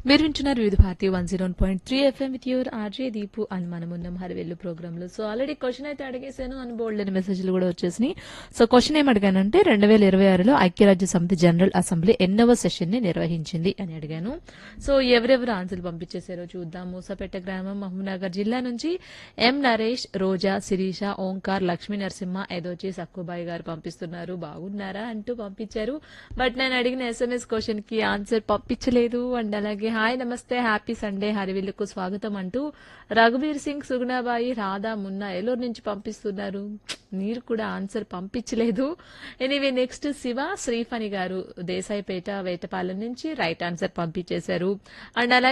మీరు వింటున్నారు Vividh Bharati one zero point three FM with your RJ Deepu అని మనం ఉన్నాం హరివెల్లు ప్రోగ్రామ్ లో సో ఆల్రెడీ క్వశ్చన్ అయితే అడిగేశాను అని బోల్డ్ అని మెసేజ్లు కూడా వచ్చేసినాయి సో క్వశ్చన్ ఏం అడిగానంటే రెండు వేల ఇరవై ఆరులో ఐక్యరాజ్య సమితి జనరల్ అసెంబ్లీ ఎన్నవ సెషన్ ని నిర్వహించింది అని అడిగాను సో ఎవరెవరు ఆన్సర్లు పంపించేశారో చూద్దాం మూసపేట గ్రామం మహబూబ్నగర్ జిల్లా నుంచి ఎం నరేష్ రోజా శిరీష ఓంకార్ లక్ష్మీ నరసింహ ఎదోచి సక్కుబాయి గారు పంపిస్తున్నారు బాగున్నారా అంటూ పంపించారు బట్ నేను అడిగిన ఎస్ఎంఎస్ క్వశ్చన్ కి ఆన్సర్ పంపించలేదు అండ్ అలాగే హాయ్ నమస్తే హ్యాపీ సండే హరివిల్లుకు స్వాగతం అంటూ రఘువీర్ సింగ్ సుగుణాబాయి రాధా మున్నా ఏలూరు నుంచి పంపిస్తున్నారు మీరు కూడా ఆన్సర్ పంపించలేదు ఎనీవే నెక్స్ట్ శివ శ్రీఫణి గారు దేశాయిపేట వేటపాలెం నుంచి రైట్ ఆన్సర్ పంపించేశారు అండ్ అలాగే